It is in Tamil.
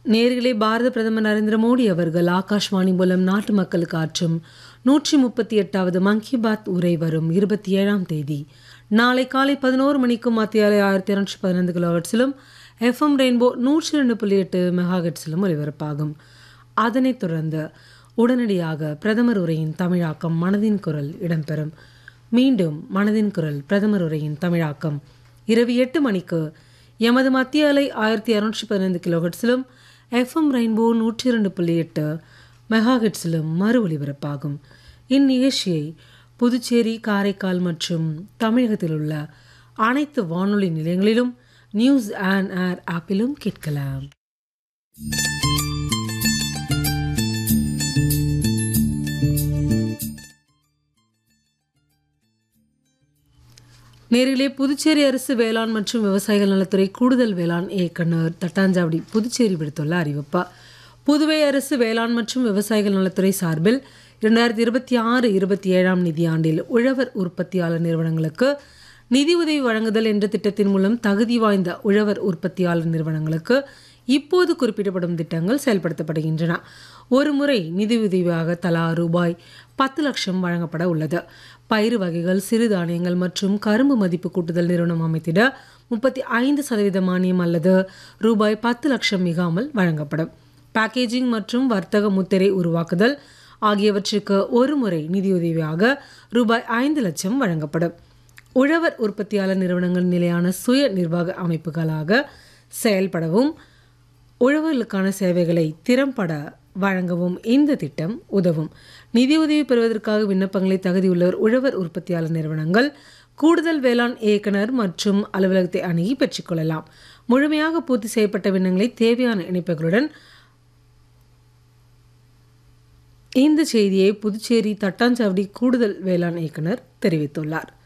நேர்களே பாரத பிரதமர் நரேந்திர மோடி அவர்கள் ஆகாஷ்வாணி மூலம் நாட்டு மக்களுக்கு ஆற்றும் நூற்றி முப்பத்தி எட்டாவது மன் கி பாத் உரை வரும் இருபத்தி ஏழாம் தேதி நாளை காலை பதினோரு மணிக்கும் மத்திய அலை ஆயிரத்தி இரநூற்றி பதினைந்து கிலோஹெட்ஸிலும் எஃப்எம் ரெயின்போ நூற்றி ரெண்டு புள்ளி எட்டு மெகாஹெட்ஸிலும் ஒலிபரப்பாகும் அதனைத் தொடர்ந்து உடனடியாக பிரதமர் உரையின் தமிழாக்கம் மனதின் குரல் இடம்பெறும் மீண்டும் மனதின் குரல் பிரதமர் உரையின் தமிழாக்கம் இரவு எட்டு மணிக்கு எமது மத்திய அலை ஆயிரத்தி இரநூற்றி பதினைந்து கிலோஹெட்ஸிலும் எஃப்எம் ரெயின்போ நூற்றி இரண்டு புள்ளி எட்டு மெகாஹெட்ஸிலும் மறு ஒலிபரப்பாகும் இந்நிகழ்ச்சியை புதுச்சேரி காரைக்கால் மற்றும் தமிழகத்தில் உள்ள அனைத்து வானொலி நிலையங்களிலும் நியூஸ் அண்ட் ஏர் ஆப்பிலும் கேட்கலாம் நேரிலே புதுச்சேரி அரசு வேளாண் மற்றும் விவசாயிகள் நலத்துறை கூடுதல் வேளாண் இயக்குனர் தட்டாஞ்சாவடி புதுச்சேரி விடுத்துள்ள அறிவிப்பா புதுவை அரசு வேளாண் மற்றும் விவசாயிகள் நலத்துறை சார்பில் இரண்டாயிரத்தி இருபத்தி ஆறு இருபத்தி ஏழாம் நிதியாண்டில் உழவர் உற்பத்தியாளர் நிறுவனங்களுக்கு நிதி உதவி வழங்குதல் என்ற திட்டத்தின் மூலம் தகுதி வாய்ந்த உழவர் உற்பத்தியாளர் நிறுவனங்களுக்கு இப்போது குறிப்பிடப்படும் திட்டங்கள் செயல்படுத்தப்படுகின்றன ஒரு முறை நிதியுதவியாக தலா ரூபாய் பத்து லட்சம் வழங்கப்பட உள்ளது பயிறு வகைகள் சிறுதானியங்கள் மற்றும் கரும்பு மதிப்பு கூட்டுதல் நிறுவனம் அமைத்திட முப்பத்தி ஐந்து சதவீத மானியம் அல்லது ரூபாய் பத்து லட்சம் மிகாமல் வழங்கப்படும் பேக்கேஜிங் மற்றும் வர்த்தக முத்திரை உருவாக்குதல் ஆகியவற்றுக்கு ஒரு முறை நிதியுதவியாக ரூபாய் ஐந்து லட்சம் வழங்கப்படும் உழவர் உற்பத்தியாளர் நிறுவனங்கள் நிலையான சுய நிர்வாக அமைப்புகளாக செயல்படவும் உழவர்களுக்கான சேவைகளை திறம்பட வழங்கவும் இந்த திட்டம் உதவும் நிதியுதவி பெறுவதற்காக விண்ணப்பங்களை தகுதியுள்ளவர் உழவர் உற்பத்தியாளர் நிறுவனங்கள் கூடுதல் வேளாண் இயக்குனர் மற்றும் அலுவலகத்தை அணுகி பெற்றுக்கொள்ளலாம் முழுமையாக பூர்த்தி செய்யப்பட்ட விண்ணங்களை தேவையான இணைப்புகளுடன் இந்த செய்தியை புதுச்சேரி தட்டாஞ்சாவடி கூடுதல் வேளாண் இயக்குனர் தெரிவித்துள்ளார்